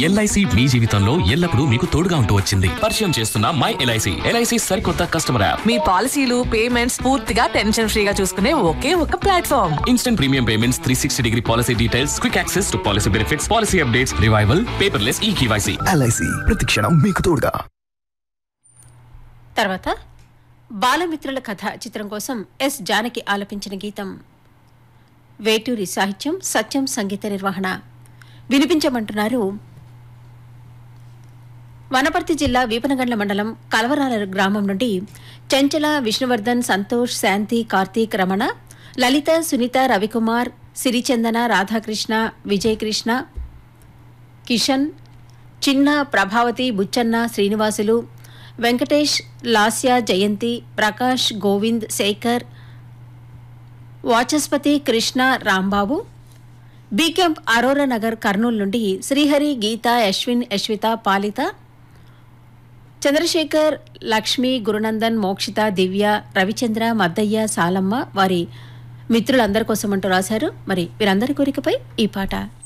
LIC మీ జీవితంలో ఎల్లప్పుడూ మీకు తోడుగా ఉంటూ వచ్చింది పరిచయం చేస్తున్న మై ఎల్ఐసి ఎల్ఐసి సరికొత్త కస్టమర్ యాప్ మీ పాలసీలు పేమెంట్స్ పూర్తిగా టెన్షన్ ఫ్రీగా చూసుకునే ఒకే ఒక platform instant premium payments three sixty degree policy details quick access to policy benefits policy updates revival paperless e KYC LIC ప్రతిక్షణం మీకు తోడుగా తర్వాత బాలమిత్రుల కథ చిత్రం కోసం ఎస్ జానకి ఆలపించిన గీతం వేటూరి సాహిత్యం సత్యం సంగీత నిర్వహణ వినిపించమంటున్నారు వనపర్తి జిల్లా వీపనగండ్ల మండలం కలవరాల గ్రామం నుండి చెంచల విష్ణువర్ధన్ సంతోష్ శాంతి కార్తీక్ రమణ లలిత Sunitha Ravikumar Sirichandana Radhakrishna Vijayakrishna Kishan Chinna Prabhavathi Buchanna Srinivasulu Venkatesh Lasya Jayanthi Prakash Govind Shekar Vachaspati Krishna Rambabu B camp Aurora Nagar Kurnool నుండి శ్రీహరి గీత యశ్విన్ యశ్విత పాలిత చంద్రశేఖర్ లక్ష్మి గురునందన్ మోక్షిత దివ్య రవిచంద్ర మద్దయ్య సాలమ్మ వారి మిత్రులందరి కోసం అంటూ రాశారు మరి వీరందరి కోరికపై ఈ పాట